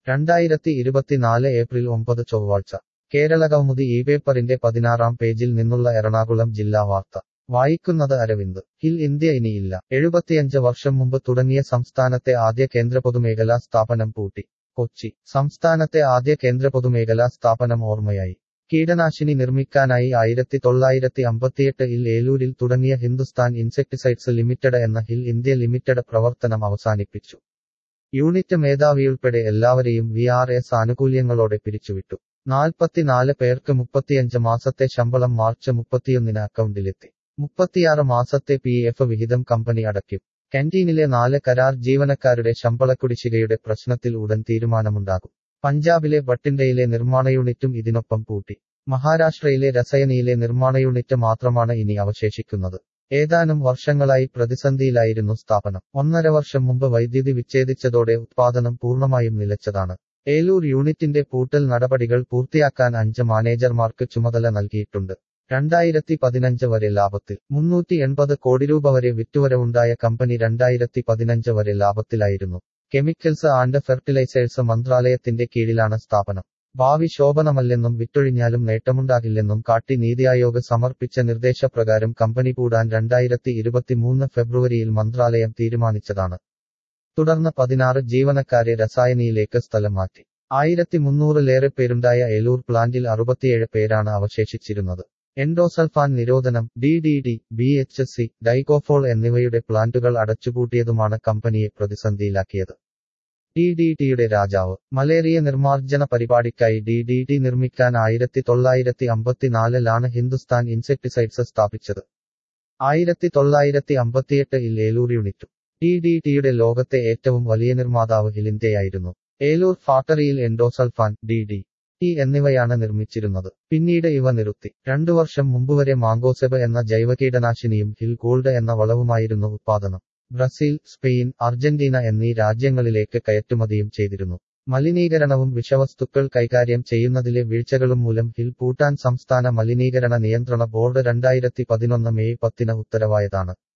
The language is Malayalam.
രണ്ടായിരത്തി ഇരുപത്തിനാല് ഏപ്രിൽ ഒമ്പത് ചൊവ്വാഴ്ച കേരളകൗമുദി ഈ പേപ്പറിന്റെ പതിനാറാം പേജിൽ നിന്നുള്ള എറണാകുളം ജില്ലാ വാർത്ത വായിക്കുന്നത് അരവിന്ദ് ഹിൽ ഇന്ത്യ ഇനിയില്ല എഴുപത്തിയഞ്ച് വർഷം മുമ്പ് തുടങ്ങിയ സംസ്ഥാനത്തെ ആദ്യ കേന്ദ്ര പൊതുമേഖലാ സ്ഥാപനം പൂട്ടി കൊച്ചി സംസ്ഥാനത്തെ ആദ്യ കേന്ദ്ര പൊതുമേഖലാ സ്ഥാപനം ഓർമ്മയായി കീടനാശിനി നിർമ്മിക്കാനായി ആയിരത്തി തൊള്ളായിരത്തി അമ്പത്തിയെട്ട് ഇൽ ഏലൂരിൽ തുടങ്ങിയ ഹിന്ദുസ്ഥാൻ ഇൻസെക്ടിസൈഡ്സ് ലിമിറ്റഡ് എന്ന ഹിൽ ഇന്ത്യ ലിമിറ്റഡ് പ്രവർത്തനം അവസാനിപ്പിച്ചു യൂണിറ്റ് മേധാവിയുൾപ്പെടെ എല്ലാവരെയും വി ആർ എസ് ആനുകൂല്യങ്ങളോടെ പിരിച്ചുവിട്ടു നാൽപ്പത്തിനാല് പേർക്ക് മുപ്പത്തിയഞ്ച് മാസത്തെ ശമ്പളം മാർച്ച് മുപ്പത്തിയൊന്നിന് അക്കൗണ്ടിലെത്തി മുപ്പത്തിയാറ് മാസത്തെ പി എഫ് വിഹിതം കമ്പനി അടയ്ക്കും കാന്റീനിലെ നാല് കരാർ ജീവനക്കാരുടെ ശമ്പളക്കുടിശ്ശികയുടെ പ്രശ്നത്തിൽ ഉടൻ തീരുമാനമുണ്ടാകും പഞ്ചാബിലെ ബട്ടിൻഡയിലെ നിർമ്മാണ യൂണിറ്റും ഇതിനൊപ്പം പൂട്ടി മഹാരാഷ്ട്രയിലെ രസയനിയിലെ നിർമ്മാണ യൂണിറ്റ് മാത്രമാണ് ഇനി അവശേഷിക്കുന്നത് ഏതാനും വർഷങ്ങളായി പ്രതിസന്ധിയിലായിരുന്നു സ്ഥാപനം ഒന്നര വർഷം മുമ്പ് വൈദ്യുതി വിച്ഛേദിച്ചതോടെ ഉത്പാദനം പൂർണ്ണമായും നിലച്ചതാണ് ഏലൂർ യൂണിറ്റിന്റെ പൂട്ടൽ നടപടികൾ പൂർത്തിയാക്കാൻ അഞ്ച് മാനേജർമാർക്ക് ചുമതല നൽകിയിട്ടുണ്ട് രണ്ടായിരത്തി പതിനഞ്ച് വരെ ലാഭത്തിൽ മുന്നൂറ്റി എൺപത് കോടി രൂപ വരെ വിറ്റുവരവുണ്ടായ കമ്പനി രണ്ടായിരത്തി പതിനഞ്ച് വരെ ലാഭത്തിലായിരുന്നു കെമിക്കൽസ് ആൻഡ് ഫെർട്ടിലൈസേഴ്സ് മന്ത്രാലയത്തിന്റെ കീഴിലാണ് സ്ഥാപനം ഭാവി ശോഭനമല്ലെന്നും വിറ്റൊഴിഞ്ഞാലും നേട്ടമുണ്ടാകില്ലെന്നും കാട്ടി നീതി ആയോഗ് സമർപ്പിച്ച നിർദ്ദേശപ്രകാരം കമ്പനി കൂടാൻ രണ്ടായിരത്തി ഇരുപത്തിമൂന്ന് ഫെബ്രുവരിയിൽ മന്ത്രാലയം തീരുമാനിച്ചതാണ് തുടർന്ന് പതിനാറ് ജീവനക്കാരെ രസായനിയിലേക്ക് സ്ഥലം മാറ്റി ആയിരത്തി മുന്നൂറിലേറെ പേരുണ്ടായ ഏലൂർ പ്ലാന്റിൽ അറുപത്തിയേഴ് പേരാണ് അവശേഷിച്ചിരുന്നത് എൻഡോസൾഫാൻ നിരോധനം D D D B H C dicofol എന്നിവയുടെ പ്ലാന്റുകൾ അടച്ചുപൂട്ടിയതുമാണ് കമ്പനിയെ പ്രതിസന്ധിയിലാക്കിയത് ഡി ഡി ടിയുടെ രാജാവ് മലേറിയ നിർമ്മാർജ്ജന പരിപാടിക്കായി ഡി ഡി ടി നിർമ്മിക്കാൻ ആയിരത്തി തൊള്ളായിരത്തി അമ്പത്തിനാലിലാണ് ഹിന്ദുസ്ഥാൻ ഇൻസെക്ടിസൈഡ്സ് സ്ഥാപിച്ചത് ആയിരത്തി തൊള്ളായിരത്തി അമ്പത്തിയെട്ട് ഇൽ ഏലൂർ യൂണിറ്റും ഡി ഡി ടിയുടെ ലോകത്തെ ഏറ്റവും വലിയ നിർമ്മാതാവ് ഹിലിന്ത്യയായിരുന്നു ഏലൂർ ഫാക്ടറിയിൽ എൻഡോസൾഫാൻ ഡി ഡി ടി എന്നിവയാണ് നിർമ്മിച്ചിരുന്നത് പിന്നീട് ഇവ നിർത്തി രണ്ടു വർഷം മുമ്പുവരെ മാങ്കോസെബ് എന്ന ജൈവ കീടനാശിനിയും ഹിൽ ഗോൾഡ് എന്ന വളവുമായിരുന്നു ഉത്പാദനം ബ്രസീൽ സ്പെയിൻ അർജന്റീന എന്നീ രാജ്യങ്ങളിലേക്ക് കയറ്റുമതിയും ചെയ്തിരുന്നു മലിനീകരണവും വിഷവസ്തുക്കൾ കൈകാര്യം ചെയ്യുന്നതിലെ വീഴ്ചകളും മൂലം ഹിൽ പൂട്ടാൻ സംസ്ഥാന മലിനീകരണ നിയന്ത്രണ ബോർഡ് രണ്ടായിരത്തി പതിനൊന്ന് മെയ് പത്തിന് ഉത്തരവായതാണ്